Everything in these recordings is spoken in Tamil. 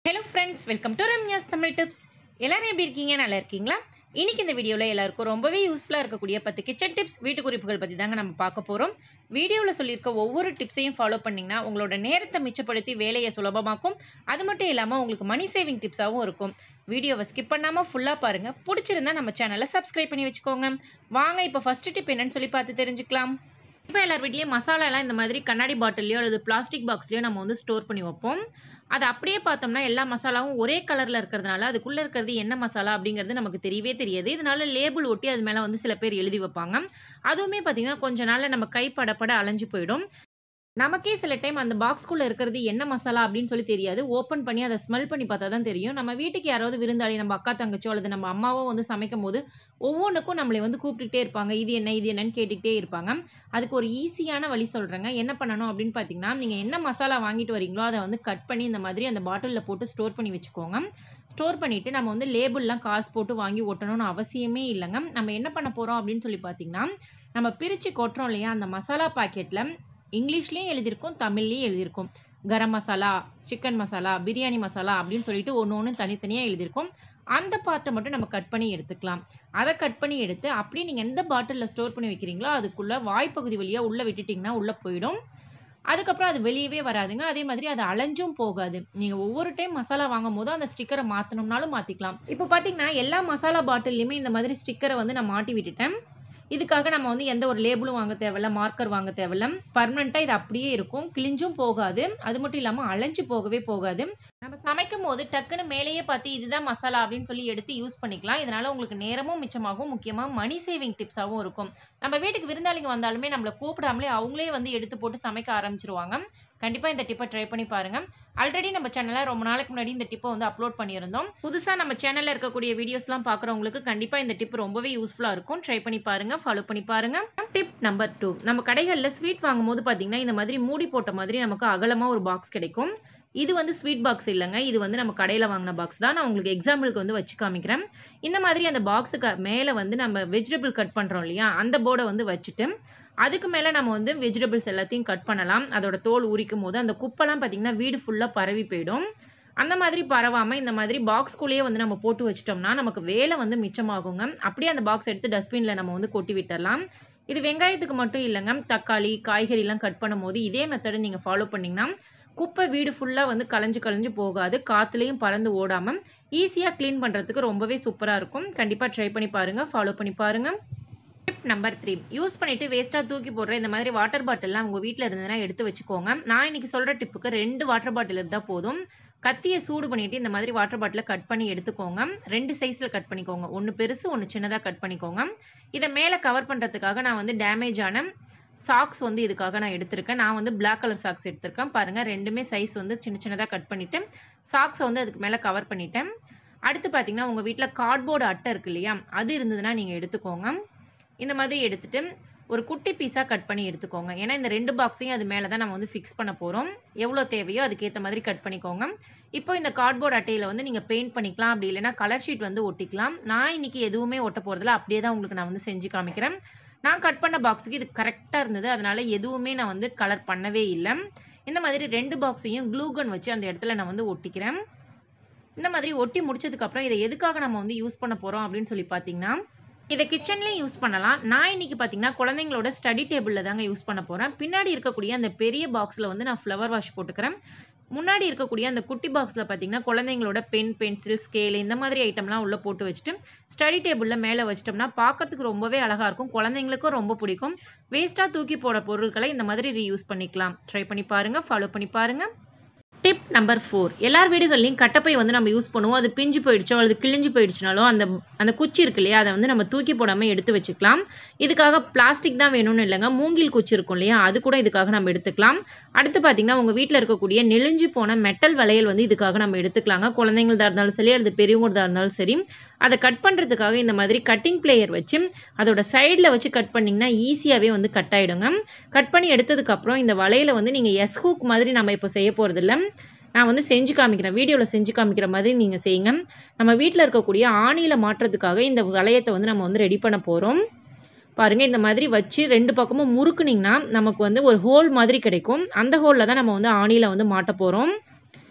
hello friends welcome to Ramya's Tamil tips எல்லாரும் எப்படி இருக்கீங்க நல்லா இருக்கீங்களா இன்னைக்கு இந்த வீடியோவில் எல்லாருக்கும் ரொம்பவே யூஸ்ஃபுல்லாக இருக்கக்கூடிய பத்து கிச்சன் டிப்ஸ் வீட்டு குறிப்புகள் பற்றி தாங்க நம்ம பார்க்க போகிறோம் வீடியோவில் சொல்லியிருக்க ஒவ்வொரு டிப்ஸையும் ஃபாலோ பண்ணிங்கன்னா உங்களோட நேரத்தை மிச்சப்படுத்தி வேலையை சுலபமாக்கும் அது மட்டும் இல்லாமல் உங்களுக்கு மணி சேவிங் டிப்ஸாகவும் இருக்கும் வீடியோவை ஸ்கிப் பண்ணாமல் ஃபுல்லாக பாருங்கள் பிடிச்சிருந்தா நம்ம சேனலை சப்ஸ்கிரைப் பண்ணி வச்சுக்கோங்க வாங்க இப்போ ஃபஸ்ட்டு டிப் என்னன்னு சொல்லி பார்த்து தெரிஞ்சுக்கலாம் இப்போ எல்லார் வீட்லேயும் மசாலாலாம் இந்த மாதிரி கண்ணாடி பாட்டிலையோ அல்லது பிளாஸ்டிக் பாக்ஸ்லையோ நம்ம வந்து ஸ்டோர் பண்ணி வைப்போம் அது அப்படியே பார்த்தோம்னா எல்லா மசாலாவும் ஒரே கலரில் இருக்கிறதுனால அதுக்குள்ளே இருக்கிறது என்ன மசாலா அப்படிங்கிறது நமக்கு தெரியவே தெரியாது இதனால லேபிள் ஒட்டி அது மேலே வந்து சில பேர் எழுதி வைப்பாங்க அதுவுமே பார்த்தீங்கன்னா கொஞ்ச நாளில் நம்ம கை படப்பட அலைஞ்சு போயிடும் நமக்கே சில டைம் அந்த பாக்ஸ்குள்ளே இருக்கிறது என்ன மசாலா அப்படின்னு சொல்லி தெரியாது ஓப்பன் பண்ணி அதை ஸ்மெல் பண்ணி பார்த்தா தான் தெரியும் நம்ம வீட்டுக்கு யாராவது விருந்தாளி நம்ம அக்கா தங்கச்சோ அல்லது நம்ம அம்மாவோ வந்து சமைக்கும் போது ஒவ்வொன்றுக்கும் நம்மளை வந்து கூப்பிட்டுட்டே இருப்பாங்க இது என்ன இது என்னன்னு கேட்டுக்கிட்டே இருப்பாங்க அதுக்கு ஒரு ஈஸியான வழி சொல்கிறேங்க என்ன பண்ணணும் அப்படின்னு பார்த்தீங்கன்னா நீங்கள் என்ன மசாலா வாங்கிட்டு வரீங்களோ அதை வந்து கட் பண்ணி இந்த மாதிரி அந்த பாட்டிலில் போட்டு ஸ்டோர் பண்ணி வச்சுக்கோங்க ஸ்டோர் பண்ணிவிட்டு நம்ம வந்து லேபிள்லாம் காசு போட்டு வாங்கி ஒட்டணும்னு அவசியமே இல்லைங்க நம்ம என்ன பண்ண போகிறோம் அப்படின்னு சொல்லி பார்த்தீங்கன்னா நம்ம பிரித்து கொட்டுறோம் இல்லையா அந்த மசாலா பாக்கெட்டில் இங்கிலீஷ்லேயும் எழுதியிருக்கும் தமிழ்லேயும் எழுதியிருக்கும் கரம் மசாலா சிக்கன் மசாலா பிரியாணி மசாலா அப்படின்னு சொல்லிட்டு ஒன்று ஒன்று தனித்தனியாக எழுதியிருக்கும் அந்த பார்ட்டை மட்டும் நம்ம கட் பண்ணி எடுத்துக்கலாம் அதை கட் பண்ணி எடுத்து அப்படியே நீங்கள் எந்த பாட்டிலில் ஸ்டோர் பண்ணி வைக்கிறீங்களோ அதுக்குள்ளே வாய்ப்பகுதி வழியாக உள்ளே விட்டுட்டிங்கன்னா உள்ளே போயிடும் அதுக்கப்புறம் அது வெளியவே வராதுங்க அதே மாதிரி அது அலைஞ்சும் போகாது நீங்கள் ஒவ்வொரு டைம் மசாலா வாங்கும் போது அந்த ஸ்டிக்கரை மாற்றணும்னாலும் மாற்றிக்கலாம் இப்போ பார்த்தீங்கன்னா எல்லா மசாலா பாட்டில்லையுமே இந்த மாதிரி ஸ்டிக்கரை வந்து நான் மாட்டி விட்டுட்டேன் இதுக்காக நம்ம வந்து எந்த ஒரு லேபிளும் வாங்க தேவையில்ல மார்க்கர் வாங்க தேவையில்ல பர்மனெண்ட்டாக இது அப்படியே இருக்கும் கிழிஞ்சும் போகாது அது மட்டும் இல்லாமல் அலைஞ்சு போகவே போகாது நம்ம சமைக்கும் போது டக்குன்னு மேலேயே பார்த்து இதுதான் மசாலா அப்படின்னு சொல்லி எடுத்து யூஸ் பண்ணிக்கலாம் இதனால உங்களுக்கு நேரமும் மிச்சமாகும் முக்கியமாக மணி சேவிங் டிப்ஸாகவும் இருக்கும் நம்ம வீட்டுக்கு விருந்தாளிங்க வந்தாலுமே நம்மளை கூப்பிடாமலே அவங்களே வந்து எடுத்து போட்டு சமைக்க ஆரம்பிச்சிருவாங்க கண்டிப்பாக இந்த டிப்பை ட்ரை பண்ணி பாருங்க ஆல்ரெடி நம்ம சேனலில் ரொம்ப நாளைக்கு முன்னாடி இந்த டிப்பை வந்து அப்லோட் பண்ணியிருந்தோம் புதுசாக நம்ம சேனலில் இருக்கக்கூடிய வீடியோஸ்லாம் பார்க்குறவங்களுக்கு கண்டிப்பாக இந்த டிப் ரொம்பவே யூஸ்ஃபுல்லாக இருக்கும் ட்ரை பண்ணி பாருங்க ஃபாலோ பண்ணி பாருங்க டிப் நம்பர் டூ நம்ம கடைகளில் ஸ்வீட் வாங்கும் போது பார்த்தீங்கன்னா இந்த மாதிரி மூடி போட்ட மாதிரி நமக்கு அகலமாக ஒரு பாக்ஸ் கிடைக்கும் இது வந்து ஸ்வீட் பாக்ஸ் இல்லைங்க இது வந்து நம்ம கடையில் வாங்கின பாக்ஸ் தான் நான் உங்களுக்கு எக்ஸாம்பிளுக்கு வந்து வச்சு காமிக்கிறேன் இந்த மாதிரி அந்த பாக்ஸுக்கு மேலே வந்து நம்ம வெஜிடபிள் கட் பண்ணுறோம் இல்லையா அந்த போர்டை வந்து வச்சுட்டு அதுக்கு மேலே நம்ம வந்து வெஜிடபிள்ஸ் எல்லாத்தையும் கட் பண்ணலாம் அதோட தோல் உரிக்கும் போது அந்த குப்பைலாம் பார்த்திங்கன்னா வீடு ஃபுல்லாக பரவி போயிடும் அந்த மாதிரி பரவாமல் இந்த மாதிரி பாக்ஸ்குள்ளேயே வந்து நம்ம போட்டு வச்சிட்டோம்னா நமக்கு வேலை வந்து மிச்சமாகுங்க அப்படியே அந்த பாக்ஸ் எடுத்து டஸ்ட்பினில் நம்ம வந்து கொட்டி விட்டுடலாம் இது வெங்காயத்துக்கு மட்டும் இல்லைங்க தக்காளி காய்கறிலாம் கட் பண்ணும்போது இதே மெத்தடை நீங்கள் ஃபாலோ பண்ணிங்கன்னா குப்பை வீடு ஃபுல்லாக வந்து கலைஞ்சு கலைஞ்சு போகாது காற்றுலையும் பறந்து ஓடாமல் ஈஸியாக க்ளீன் பண்ணுறதுக்கு ரொம்பவே சூப்பராக இருக்கும் கண்டிப்பாக ட்ரை பண்ணி பாருங்கள் ஃபாலோ பண்ணி பாருங்கள் டிப் நம்பர் த்ரீ யூஸ் பண்ணிவிட்டு வேஸ்ட்டாக தூக்கி போடுற இந்த மாதிரி வாட்டர் பாட்டில்லாம் உங்கள் வீட்டில் இருந்ததுன்னா எடுத்து வச்சுக்கோங்க நான் இன்றைக்கி சொல்கிற டிப்புக்கு ரெண்டு வாட்டர் பாட்டில் இருந்தால் போதும் கத்தியை சூடு பண்ணிவிட்டு இந்த மாதிரி வாட்டர் பாட்டிலை கட் பண்ணி எடுத்துக்கோங்க ரெண்டு சைஸில் கட் பண்ணிக்கோங்க ஒன்று பெருசு ஒன்று சின்னதாக கட் பண்ணிக்கோங்க இதை மேலே கவர் பண்ணுறதுக்காக நான் வந்து டேமேஜ் ஆன சாக்ஸ் வந்து இதுக்காக நான் எடுத்திருக்கேன் நான் வந்து பிளாக் கலர் சாக்ஸ் எடுத்திருக்கேன் பாருங்கள் ரெண்டுமே சைஸ் வந்து சின்ன சின்னதாக கட் பண்ணிவிட்டு சாக்ஸை வந்து அதுக்கு மேலே கவர் பண்ணிட்டேன் அடுத்து பார்த்தீங்கன்னா உங்கள் வீட்டில் கார்ட்போர்டு அட்டை இருக்கு இல்லையா அது இருந்ததுன்னா நீங்கள் எடுத்துக்கோங்க இந்த மாதிரி எடுத்துகிட்டு ஒரு குட்டி பீஸாக கட் பண்ணி எடுத்துக்கோங்க ஏன்னா இந்த ரெண்டு பாக்ஸையும் அது மேலே தான் நம்ம வந்து ஃபிக்ஸ் பண்ண போகிறோம் எவ்வளோ தேவையோ அதுக்கேற்ற மாதிரி கட் பண்ணிக்கோங்க இப்போ இந்த கார்ட்போர்ட் அட்டையில் வந்து நீங்கள் பெயிண்ட் பண்ணிக்கலாம் அப்படி இல்லைனா கலர் ஷீட் வந்து ஒட்டிக்கலாம் நான் இன்றைக்கி எதுவுமே ஒட்ட போகிறதில்ல அப்படியே தான் உங்களுக்கு நான் வந்து செஞ்சு காமிக்கிறேன் நான் கட் பண்ண பாக்ஸுக்கு இது கரெக்டாக இருந்தது அதனால் எதுவுமே நான் வந்து கலர் பண்ணவே இல்லை இந்த மாதிரி ரெண்டு பாக்ஸையும் க்ளூகன் வச்சு அந்த இடத்துல நான் வந்து ஒட்டிக்கிறேன் இந்த மாதிரி ஒட்டி முடிச்சதுக்கப்புறம் இதை எதுக்காக நம்ம வந்து யூஸ் பண்ண போகிறோம் அப்படின்னு சொல்லி பார்த்தீங்கன்னா இதை கிச்சன்லேயும் யூஸ் பண்ணலாம் நான் இன்னைக்கு பார்த்தீங்கன்னா குழந்தைங்களோட ஸ்டடி டேபிளில் தாங்க யூஸ் பண்ண போகிறேன் பின்னாடி இருக்கக்கூடிய அந்த பெரிய பாக்ஸில் வந்து நான் ஃப்ளவர் வாஷ் போட்டுக்கிறேன் முன்னாடி இருக்கக்கூடிய அந்த குட்டி பாக்ஸில் பார்த்தீங்கன்னா குழந்தைங்களோட பென் பென்சில் ஸ்கேல் இந்த மாதிரி ஐட்டம்லாம் உள்ளே போட்டு வச்சுட்டு ஸ்டடி டேபிளில் மேலே வச்சிட்டோம்னா பார்க்கறதுக்கு ரொம்பவே அழகாக இருக்கும் குழந்தைங்களுக்கும் ரொம்ப பிடிக்கும் வேஸ்ட்டாக தூக்கி போட பொருட்களை இந்த மாதிரி ரீயூஸ் பண்ணிக்கலாம் ட்ரை பண்ணி பாருங்கள் ஃபாலோ பண்ணி பாருங்கள் டிப் நம்பர் ஃபோர் எல்லார் வீடுகள்லையும் கட்டப்பை வந்து நம்ம யூஸ் பண்ணுவோம் அது பிஞ்சு போயிடுச்சோ அல்லது கிழிஞ்சு போயிடுச்சுனாலும் அந்த அந்த குச்சி இருக்கு இல்லையா அதை வந்து நம்ம தூக்கி போடாமல் எடுத்து வச்சுக்கலாம் இதுக்காக பிளாஸ்டிக் தான் வேணும்னு இல்லைங்க மூங்கில் குச்சி இருக்கும் இல்லையா அது கூட இதுக்காக நம்ம எடுத்துக்கலாம் அடுத்து பார்த்தீங்கன்னா உங்கள் வீட்டில் இருக்கக்கூடிய நெளிஞ்சு போன மெட்டல் வளையல் வந்து இதுக்காக நம்ம எடுத்துக்கலாங்க குழந்தைங்களதா இருந்தாலும் சரி அல்லது பெரியவங்களதா இருந்தாலும் சரி அதை கட் பண்ணுறதுக்காக இந்த மாதிரி கட்டிங் பிளேயர் வச்சு அதோட சைடில் வச்சு கட் பண்ணிங்கன்னா ஈஸியாகவே வந்து கட் ஆகிடுங்க கட் பண்ணி எடுத்ததுக்கப்புறம் இந்த வளையலை வந்து நீங்கள் எஸ் ஹூக் மாதிரி நம்ம இப்போ செய்ய போகிறதில்ல நான் வந்து செஞ்சு காமிக்கிறேன் வீடியோவில் செஞ்சு காமிக்கிற மாதிரி நீங்கள் செய்யுங்க நம்ம வீட்டில் இருக்கக்கூடிய ஆணியில் மாற்றுறதுக்காக இந்த வளையத்தை வந்து நம்ம வந்து ரெடி பண்ண போகிறோம் பாருங்கள் இந்த மாதிரி வச்சு ரெண்டு பக்கமும் முறுக்குனிங்கன்னா நமக்கு வந்து ஒரு ஹோல் மாதிரி கிடைக்கும் அந்த ஹோலில் தான் நம்ம வந்து ஆணியில் வந்து மாட்ட போகிறோம்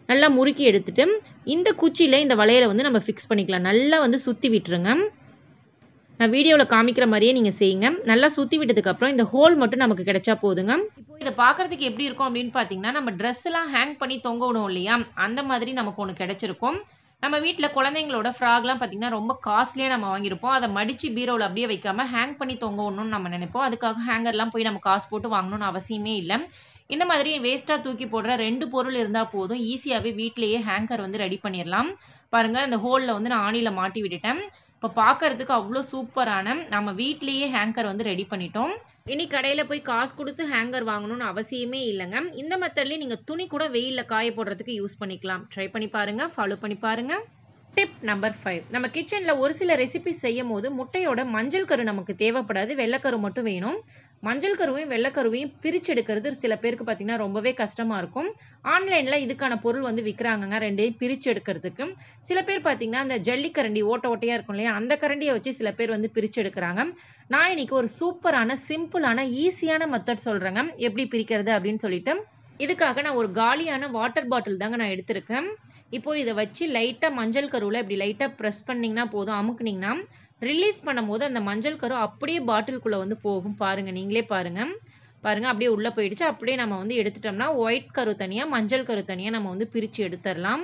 நல்லா முறுக்கி எடுத்துட்டு இந்த குச்சியில் இந்த வளையலை வந்து நம்ம ஃபிக்ஸ் பண்ணிக்கலாம் நல்லா வந்து சுற்றி விட்டுருங்க நான் வீடியோவில் காமிக்கிற மாதிரியே நீங்கள் செய்யுங்க நல்லா சுற்றி விட்டதுக்கப்புறம் இந்த ஹோல் மட்டும் நமக்கு கிடைச்சா போதுங்க இப்போ இதை பார்க்குறதுக்கு எப்படி இருக்கும் அப்படின்னு பார்த்தீங்கன்னா நம்ம ட்ரெஸ் எல்லாம் ஹேங் பண்ணி தொங்க விடும் இல்லையா அந்த மாதிரி நமக்கு ஒன்று கிடைச்சிருக்கும் நம்ம வீட்டில் குழந்தைங்களோட ஃப்ராக்லாம் பார்த்தீங்கன்னா ரொம்ப காஸ்ட்லியாக நம்ம வாங்கியிருப்போம் அதை மடித்து பீரோவில் அப்படியே வைக்காம ஹேங் பண்ணி தொங்க விடணும்னு நம்ம நினைப்போம் அதுக்காக ஹேங்கர்லாம் போய் நம்ம காசு போட்டு வாங்கணும்னு அவசியமே இல்லை இந்த மாதிரி வேஸ்ட்டாக தூக்கி போடுற ரெண்டு பொருள் இருந்தால் போதும் ஈஸியாகவே வீட்டிலேயே ஹேங்கர் வந்து ரெடி பண்ணிடலாம் பாருங்கள் இந்த ஹோலில் வந்து நான் ஆணியில் மாட்டி விட்டுட்டேன் இப்போ பார்க்கறதுக்கு அவ்வளோ சூப்பரான நம்ம வீட்லேயே ஹேங்கர் வந்து ரெடி பண்ணிட்டோம் இனி கடையில் போய் காசு கொடுத்து ஹேங்கர் வாங்கணும்னு அவசியமே இல்லைங்க இந்த மெத்தட்லேயே நீங்கள் துணி கூட வெயிலில் காய போடுறதுக்கு யூஸ் பண்ணிக்கலாம் ட்ரை பண்ணி பாருங்கள் ஃபாலோ பண்ணி பாருங்கள் டிப் நம்பர் ஃபைவ் நம்ம கிச்சனில் ஒரு சில ரெசிபிஸ் செய்யும் போது முட்டையோட மஞ்சள் கரு நமக்கு தேவைப்படாது வெள்ளைக்கரு மட்டும் வேணும் மஞ்சள் கருவையும் வெள்ளைக்கருவையும் பிரிச்செடுக்கிறது சில பேருக்கு பார்த்தீங்கன்னா ரொம்பவே கஷ்டமாக இருக்கும் ஆன்லைனில் இதுக்கான பொருள் வந்து விற்கிறாங்கங்க ரெண்டையும் பிரித்து எடுக்கிறதுக்கு சில பேர் பார்த்தீங்கன்னா அந்த ஜல்லிக்கரண்டி ஓட்ட ஓட்டையாக இருக்கும் இல்லையா அந்த கரண்டியை வச்சு சில பேர் வந்து பிரித்து எடுக்கிறாங்க நான் இன்னைக்கு ஒரு சூப்பரான சிம்பிளான ஈஸியான மெத்தட் சொல்கிறேங்க எப்படி பிரிக்கிறது அப்படின்னு சொல்லிட்டு இதுக்காக நான் ஒரு காலியான வாட்டர் பாட்டில் தாங்க நான் எடுத்திருக்கேன் இப்போ இதை வச்சு லைட்டாக மஞ்சள் கருவில் இப்படி லைட்டாக ப்ரெஸ் பண்ணிங்கன்னா போதும் அமுக்குனிங்கன்னா ரிலீஸ் பண்ணும்போது அந்த மஞ்சள் கரு அப்படியே பாட்டிலுக்குள்ளே வந்து போகும் பாருங்கள் நீங்களே பாருங்கள் பாருங்கள் அப்படியே உள்ளே போயிடுச்சு அப்படியே நம்ம வந்து எடுத்துட்டோம்னா ஒயிட் கரு தனியாக மஞ்சள் கரு தனியாக நம்ம வந்து பிரித்து எடுத்துடலாம்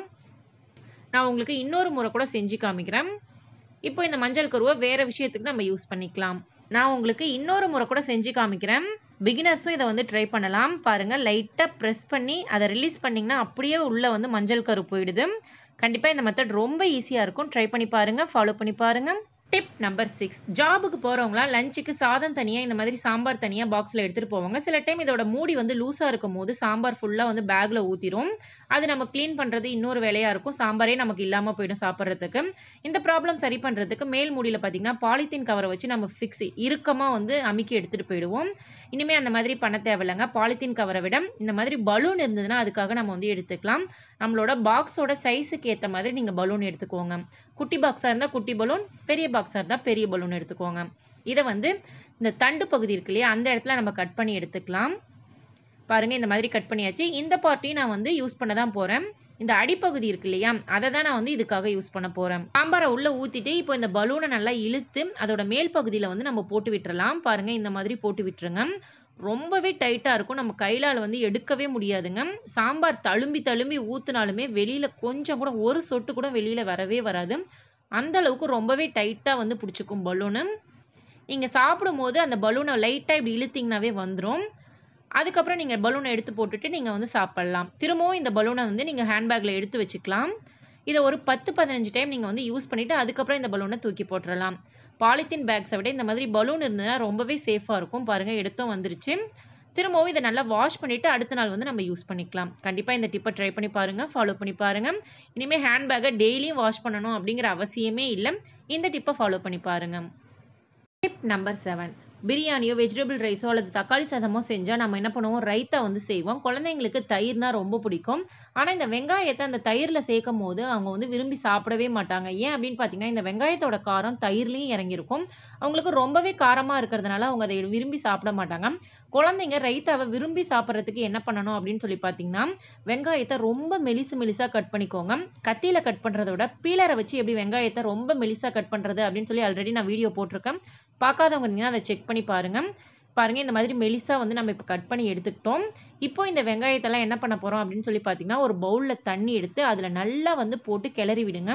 நான் உங்களுக்கு இன்னொரு முறை கூட செஞ்சு காமிக்கிறேன் இப்போ இந்த மஞ்சள் கருவை வேறு விஷயத்துக்கு நம்ம யூஸ் பண்ணிக்கலாம் நான் உங்களுக்கு இன்னொரு முறை கூட செஞ்சு காமிக்கிறேன் பிகினர்ஸும் இதை வந்து ட்ரை பண்ணலாம் பாருங்கள் லைட்டாக ப்ரெஸ் பண்ணி அதை ரிலீஸ் பண்ணிங்கன்னா அப்படியே உள்ளே வந்து மஞ்சள் கரு போயிடுது கண்டிப்பாக இந்த மெத்தட் ரொம்ப ஈஸியாக இருக்கும் ட்ரை பண்ணி பாருங்கள் ஃபாலோ பண்ணி பாருங்கள் டிப் நம்பர் சிக்ஸ் ஜாபுக்கு போகிறவங்களாம் லஞ்சுக்கு சாதம் தனியாக இந்த மாதிரி சாம்பார் தனியாக பாக்ஸில் எடுத்துகிட்டு போவாங்க சில டைம் இதோட மூடி வந்து லூஸாக இருக்கும் போது சாம்பார் ஃபுல்லாக வந்து பேக்கில் ஊற்றிடும் அது நம்ம க்ளீன் பண்ணுறது இன்னொரு வேலையாக இருக்கும் சாம்பாரே நமக்கு இல்லாமல் போயிடும் சாப்பிட்றதுக்கு இந்த ப்ராப்ளம் சரி பண்ணுறதுக்கு மேல் மூடியில் பார்த்திங்கன்னா பாலித்தீன் கவரை வச்சு நம்ம ஃபிக்ஸ் இறுக்கமாக வந்து அமுக்கி எடுத்துகிட்டு போயிடுவோம் இனிமேல் அந்த மாதிரி பண்ண தேவையில்லைங்க பாலித்தீன் கவரை விட இந்த மாதிரி பலூன் இருந்ததுன்னா அதுக்காக நம்ம வந்து எடுத்துக்கலாம் நம்மளோட பாக்ஸோட சைஸுக்கு ஏற்ற மாதிரி நீங்கள் பலூன் எடுத்துக்கோங்க குட்டி பாக்ஸாக இருந்தால் குட்டி பலூன் பெரிய பாக்ஸாக இருந்தால் பெரிய பலூன் எடுத்துக்கோங்க இதை வந்து இந்த தண்டு பகுதி இருக்கு இல்லையா அந்த இடத்துல நம்ம கட் பண்ணி எடுத்துக்கலாம் பாருங்கள் இந்த மாதிரி கட் பண்ணியாச்சு இந்த பார்ட்டியும் நான் வந்து யூஸ் பண்ண தான் போகிறேன் இந்த அடிப்பகுதி இருக்கு இல்லையா அதை தான் நான் வந்து இதுக்காக யூஸ் பண்ண போகிறேன் சாம்பாரை உள்ளே ஊற்றிட்டு இப்போ இந்த பலூனை நல்லா இழுத்து அதோட மேல் பகுதியில் வந்து நம்ம போட்டு விட்டுறலாம் பாருங்கள் இந்த மாதிரி போட்டு விட்டுருங்க ரொம்பவே டைட்டாக இருக்கும் நம்ம கையிலால் வந்து எடுக்கவே முடியாதுங்க சாம்பார் தழும்பி தழும்பி ஊற்றுனாலுமே வெளியில் கொஞ்சம் கூட ஒரு சொட்டு கூட வெளியில் வரவே வராது அந்த அளவுக்கு ரொம்பவே டைட்டாக வந்து பிடிச்சிக்கும் பலூனு நீங்கள் சாப்பிடும் போது அந்த பலூனை லைட்டாக இப்படி இழுத்திங்கனாவே வந்துடும் அதுக்கப்புறம் நீங்கள் பலூனை எடுத்து போட்டுட்டு நீங்கள் வந்து சாப்பிட்லாம் திரும்பவும் இந்த பலூனை வந்து நீங்கள் ஹேண்ட்பேக்கில் எடுத்து வச்சுக்கலாம் இதை ஒரு பத்து பதினஞ்சு டைம் நீங்கள் வந்து யூஸ் பண்ணிவிட்டு அதுக்கப்புறம் இந்த பலூனை தூக்கி போட்டுடலாம் பாலித்தீன் பேக்ஸை விட இந்த மாதிரி பலூன் இருந்ததுன்னா ரொம்பவே சேஃபாக இருக்கும் பாருங்கள் எடுத்தும் வந்துருச்சு திரும்பவும் இதை நல்லா வாஷ் பண்ணிவிட்டு அடுத்த நாள் வந்து நம்ம யூஸ் பண்ணிக்கலாம் கண்டிப்பாக இந்த டிப்பை ட்ரை பண்ணி பாருங்கள் ஃபாலோ பண்ணி பாருங்கள் இனிமேல் ஹேண்ட்பேக்கை டெய்லியும் வாஷ் பண்ணணும் அப்படிங்கிற அவசியமே இல்லை இந்த டிப்பை ஃபாலோ பண்ணி பாருங்கள் டிப் நம்பர் செவன் பிரியாணியோ வெஜிடபிள் ரைஸோ அல்லது தக்காளி சாதமோ செஞ்சால் நம்ம என்ன பண்ணுவோம் ரைத்தா வந்து செய்வோம் குழந்தைங்களுக்கு தயிர்னா ரொம்ப பிடிக்கும் ஆனால் இந்த வெங்காயத்தை அந்த தயிரில் சேர்க்கும் போது அவங்க வந்து விரும்பி சாப்பிடவே மாட்டாங்க ஏன் அப்படின்னு பார்த்தீங்கன்னா இந்த வெங்காயத்தோட காரம் தயிர்லேயும் இறங்கியிருக்கும் அவங்களுக்கு ரொம்பவே காரமாக இருக்கிறதுனால அவங்க அதை விரும்பி சாப்பிட மாட்டாங்க குழந்தைங்க ரைத்தாவை விரும்பி சாப்பிட்றதுக்கு என்ன பண்ணணும் அப்படின்னு சொல்லி பார்த்தீங்கன்னா வெங்காயத்தை ரொம்ப மெலிசு மெலிசாக கட் பண்ணிக்கோங்க கத்தியில் கட் பண்ணுறத விட பீலரை வச்சு எப்படி வெங்காயத்தை ரொம்ப மெலிசாக கட் பண்ணுறது அப்படின்னு சொல்லி ஆல்ரெடி நான் வீடியோ போட்டிருக்கேன் பார்க்காதவங்க இருந்தீங்கன்னா அதை செக் பண்ணி பாருங்கள் பாருங்கள் இந்த மாதிரி மெலிசாக வந்து நம்ம இப்போ கட் பண்ணி எடுத்துக்கிட்டோம் இப்போ இந்த வெங்காயத்தெல்லாம் என்ன பண்ண போகிறோம் அப்படின்னு சொல்லி பார்த்தீங்கன்னா ஒரு பவுலில் தண்ணி எடுத்து அதில் நல்லா வந்து போட்டு கிளறி விடுங்க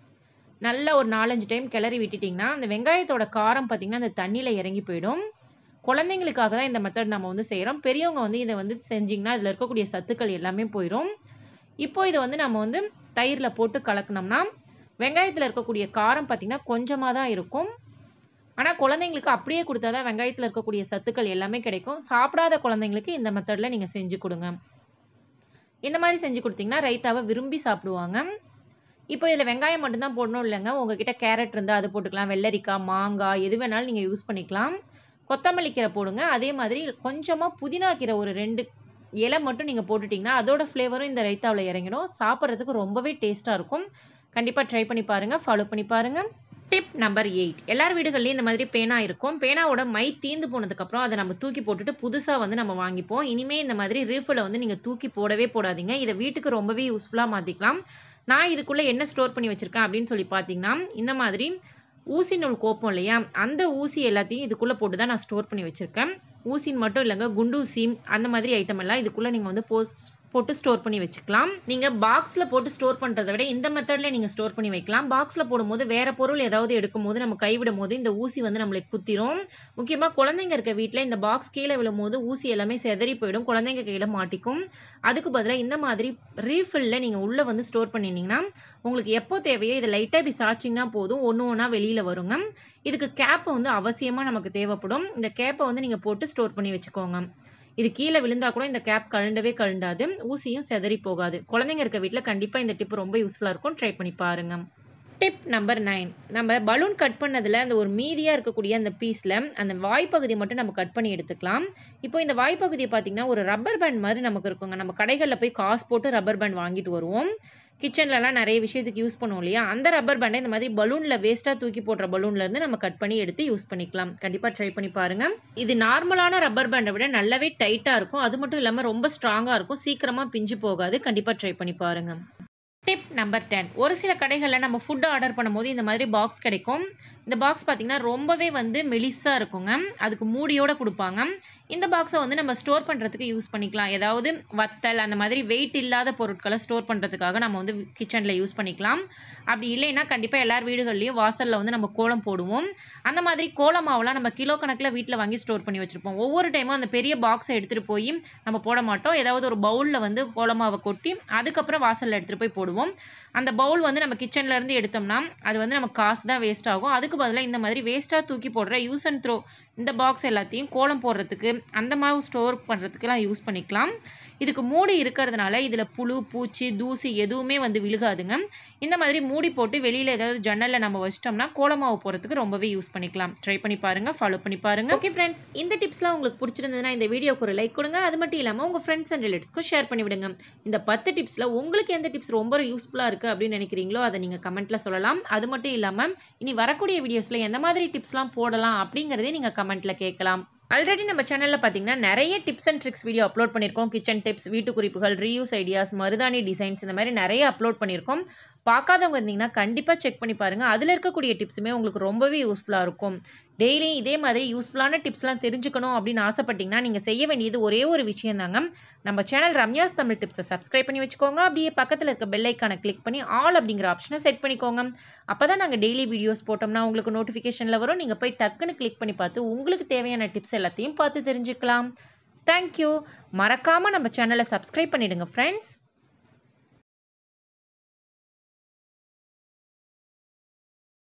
நல்லா ஒரு நாலஞ்சு டைம் கிளறி விட்டுட்டிங்கன்னா அந்த வெங்காயத்தோட காரம் பார்த்திங்கன்னா அந்த தண்ணியில் இறங்கி போயிடும் குழந்தைங்களுக்காக தான் இந்த மெத்தட் நம்ம வந்து செய்கிறோம் பெரியவங்க வந்து இதை வந்து செஞ்சிங்கன்னா இதில் இருக்கக்கூடிய சத்துக்கள் எல்லாமே போயிடும் இப்போ இதை வந்து நம்ம வந்து தயிரில் போட்டு கலக்கினோம்னா வெங்காயத்தில் இருக்கக்கூடிய காரம் பார்த்திங்கன்னா கொஞ்சமாக தான் இருக்கும் ஆனால் குழந்தைங்களுக்கு அப்படியே கொடுத்தா தான் வெங்காயத்தில் இருக்கக்கூடிய சத்துக்கள் எல்லாமே கிடைக்கும் சாப்பிடாத குழந்தைங்களுக்கு இந்த மெத்தடில் நீங்கள் செஞ்சு கொடுங்க இந்த மாதிரி செஞ்சு கொடுத்தீங்கன்னா ரைத்தாவை விரும்பி சாப்பிடுவாங்க இப்போ இதில் வெங்காயம் மட்டும்தான் போடணும் இல்லைங்க உங்ககிட்ட கேரட் இருந்தால் அது போட்டுக்கலாம் வெள்ளரிக்காய் மாங்காய் எது வேணாலும் நீங்கள் யூஸ் பண்ணிக்கலாம் கொத்தமல்லி கீரை போடுங்க அதே மாதிரி கொஞ்சமாக புதினா கீரை ஒரு ரெண்டு இலை மட்டும் நீங்கள் போட்டுட்டிங்கன்னா அதோட ஃப்ளேவரும் இந்த ரைத்தாவில் இறங்கிடும் சாப்பிட்றதுக்கு ரொம்பவே டேஸ்ட்டாக இருக்கும் கண்டிப்பாக ட்ரை பண்ணி பாருங்கள் ஃபாலோ பண்ணி பாருங்கள் டிப் நம்பர் எயிட் எல்லார் வீடுகள்லையும் இந்த மாதிரி பேனா இருக்கும் பேனாவோட மை தீந்து போனதுக்கப்புறம் அதை நம்ம தூக்கி போட்டுட்டு புதுசாக வந்து நம்ம வாங்கிப்போம் இனிமேல் இந்த மாதிரி ரீஃபில் வந்து நீங்கள் தூக்கி போடவே போடாதீங்க இதை வீட்டுக்கு ரொம்பவே யூஸ்ஃபுல்லாக மாற்றிக்கலாம் நான் இதுக்குள்ளே என்ன ஸ்டோர் பண்ணி வச்சுருக்கேன் அப்படின்னு சொல்லி பார்த்தீங்கன்னா இந்த மாதிரி ஊசி நூல் கோப்பம் இல்லையா அந்த ஊசி எல்லாத்தையும் இதுக்குள்ளே போட்டு தான் நான் ஸ்டோர் பண்ணி வச்சுருக்கேன் ஊசின்னு மட்டும் இல்லைங்க குண்டூசி அந்த மாதிரி ஐட்டம் எல்லாம் இதுக்குள்ளே நீங்கள் வந்து போஸ்ட் போட்டு ஸ்டோர் பண்ணி வச்சுக்கலாம் நீங்கள் பாக்ஸில் போட்டு ஸ்டோர் பண்ணுறதை விட இந்த மெத்தடில் நீங்கள் ஸ்டோர் பண்ணி வைக்கலாம் பாக்ஸில் போடும்போது வேறு பொருள் ஏதாவது எடுக்கும் போது நம்ம கைவிடும் போது இந்த ஊசி வந்து நம்மளுக்கு குத்திரும் முக்கியமாக குழந்தைங்க இருக்க வீட்டில் இந்த பாக்ஸ் கீழே விழும்போது ஊசி எல்லாமே செதறி போயிடும் குழந்தைங்க கையில் மாட்டிக்கும் அதுக்கு பதிலாக இந்த மாதிரி ரீஃபில்லில் நீங்கள் உள்ளே வந்து ஸ்டோர் பண்ணிட்டீங்கன்னா உங்களுக்கு எப்போ தேவையோ இதை லைட்டாக இப்படி சாய்ச்சிங்கன்னா போதும் ஒன்று ஒன்றா வெளியில் வருங்க இதுக்கு கேப் வந்து அவசியமாக நமக்கு தேவைப்படும் இந்த கேப்பை வந்து நீங்கள் போட்டு ஸ்டோர் பண்ணி வச்சுக்கோங்க இது கீழே விழுந்தா கூட இந்த கேப் கழுண்டவே கழுண்டாது ஊசியும் செதறி போகாது குழந்தைங்க இருக்க வீட்டில் கண்டிப்பாக இந்த டிப் ரொம்ப யூஸ்ஃபுல்லாக இருக்கும் ட்ரை பண்ணி பாருங்க டிப் நம்பர் நைன் நம்ம பலூன் கட் பண்ணதில் அந்த ஒரு மீதியாக இருக்கக்கூடிய அந்த பீஸில் அந்த வாய்ப்பகுதியை மட்டும் நம்ம கட் பண்ணி எடுத்துக்கலாம் இப்போ இந்த வாய்ப்பகுதியை பார்த்திங்கன்னா ஒரு ரப்பர் பேண்ட் மாதிரி நமக்கு இருக்குங்க நம்ம கடைகளில் போய் காசு போட்டு ரப்பர் பேண்ட் வாங்கிட்டு வருவோம் கிச்சன்லலாம் நிறைய விஷயத்துக்கு யூஸ் பண்ணுவோம் இல்லையா அந்த ரப்பர் பேண்டை இந்த மாதிரி பலூனில் வேஸ்ட்டாக தூக்கி போடுற பலூன்லேருந்து நம்ம கட் பண்ணி எடுத்து யூஸ் பண்ணிக்கலாம் கண்டிப்பாக ட்ரை பண்ணி பாருங்கள் இது நார்மலான ரப்பர் பேண்டை விட நல்லாவே டைட்டாக இருக்கும் அது மட்டும் இல்லாமல் ரொம்ப ஸ்ட்ராங்காக இருக்கும் சீக்கிரமாக பிஞ்சு போகாது கண்டிப்பாக ட்ரை பண்ணி பாருங்கள் டிப் நம்பர் டென் ஒரு சில கடைகளில் நம்ம ஃபுட் ஆர்டர் பண்ணும்போது இந்த மாதிரி பாக்ஸ் கிடைக்கும் இந்த பாக்ஸ் பார்த்திங்கன்னா ரொம்பவே வந்து மெலிஸாக இருக்குங்க அதுக்கு மூடியோடு கொடுப்பாங்க இந்த பாக்ஸை வந்து நம்ம ஸ்டோர் பண்ணுறதுக்கு யூஸ் பண்ணிக்கலாம் ஏதாவது வத்தல் அந்த மாதிரி வெயிட் இல்லாத பொருட்களை ஸ்டோர் பண்ணுறதுக்காக நம்ம வந்து கிச்சனில் யூஸ் பண்ணிக்கலாம் அப்படி இல்லைன்னா கண்டிப்பாக எல்லார் வீடுகள்லையும் வாசலில் வந்து நம்ம கோலம் போடுவோம் அந்த மாதிரி கோலம் மாவுலாம் நம்ம கிலோ கணக்கில் வீட்டில் வாங்கி ஸ்டோர் பண்ணி வச்சுருப்போம் ஒவ்வொரு டைமும் அந்த பெரிய பாக்ஸை எடுத்துகிட்டு போய் நம்ம போட மாட்டோம் ஏதாவது ஒரு பவுலில் வந்து கோலமாவை கொட்டி அதுக்கப்புறம் வாசலில் எடுத்துகிட்டு போய் போடுவோம் அந்த பவுல் வந்து நம்ம கிச்சன்லேருந்து எடுத்தோம்னா அது வந்து நமக்கு காசு தான் வேஸ்ட் ஆகும் அதுக்கு பதிலாக இந்த மாதிரி வேஸ்ட்டாக தூக்கி போடுற யூஸ் அண்ட் த்ரோ இந்த பாக்ஸ் எல்லாத்தையும் கோலம் போடுறதுக்கு அந்த மாதிரி ஸ்டோர் பண்ணுறதுக்குலாம் யூஸ் பண்ணிக்கலாம் இதுக்கு மூடி இருக்கிறதுனால இதில் புழு பூச்சி தூசி எதுவுமே வந்து விழுகாதுங்க இந்த மாதிரி மூடி போட்டு வெளியில் ஏதாவது ஜன்னலில் நம்ம வச்சிட்டோம்னா கோலமாவு போகிறதுக்கு ரொம்பவே யூஸ் பண்ணிக்கலாம் ட்ரை பண்ணி பாருங்கள் ஃபாலோ பண்ணி பாருங்கள் ஓகே ஃப்ரெண்ட்ஸ் இந்த டிப்ஸ்லாம் உங்களுக்கு பிடிச்சிருந்ததுன்னா இந்த வீடியோக்கு ஒரு லைக் கொடுங்க அது மட்டும் இல்லாமல் உங்கள் ஃப்ரெண்ட்ஸ் அண்ட் ரிலேட்டிவ்ஸ்க்கும் ஷேர் பண்ணி விடுங்க இந்த பத்து டிப்ஸில் உங்களுக்கு எந்த டிப்ஸ் ரொம்ப யூஸ்ஃபுல்லாக இருக்குது அப்படின்னு நினைக்கிறீங்களோ அதை நீங்கள் கமெண்ட்டில் சொல்லலாம் அது மட்டும் இல்லாமல் இனி வரக்கூடிய வீடியோஸில் எந்த மாதிரி டிப்ஸ்லாம் போடலாம் அப்படிங்கிறதே நீங்கள் கமெண்ட்டில் கேட்கலாம் ஆல்ரெடி நம்ம சேனலில் பார்த்தீங்கன்னா நிறைய tips and tricks video upload பண்ணியிருக்கோம் கிச்சன் டிப்ஸ் வீட்டு குறிப்புகள் ரீயூஸ் ஐடியாஸ் மருதாணி டிசைன்ஸ் இந்த மாதிரி நிறைய அப்லோட் பண்ணியிருக்கோம் பார்க்காதவங்க இருந்தீங்கன்னா கண்டிப்பாக செக் பண்ணி பாருங்கள் அதில் இருக்கக்கூடிய டிப்ஸுமே உங்களுக்கு ரொம்பவே யூஸ்ஃபுல்லாக இருக்கும் டெய்லி இதே மாதிரி யூஸ்ஃபுல்லான டிப்ஸ்லாம் தெரிஞ்சுக்கணும் அப்படின்னு ஆசைப்பட்டீங்கன்னா நீங்கள் செய்ய வேண்டியது ஒரே ஒரு விஷயம் தாங்க நம்ம சேனல் ரம்யாஸ் தமிழ் டிப்ஸை சப்ஸ்கிரைப் பண்ணி வச்சுக்கோங்க அப்படியே பக்கத்தில் இருக்க பெல் ஐக்கானை கிளிக் பண்ணி ஆல் அப்படிங்கிற ஆப்ஷனை செட் பண்ணிக்கோங்க அப்போ தான் நாங்கள் டெய்லி வீடியோஸ் போட்டோம்னா உங்களுக்கு நோட்டிஃபிகேஷனில் வரும் நீங்கள் போய் டக்குன்னு கிளிக் பண்ணி பார்த்து உங்களுக்கு தேவையான டிப்ஸ் எல்லாத்தையும் பார்த்து தெரிஞ்சுக்கலாம் தேங்க்யூ மறக்காமல் நம்ம சேனலை சப்ஸ்கிரைப் பண்ணிவிடுங்க ஃப்ரெண்ட்ஸ்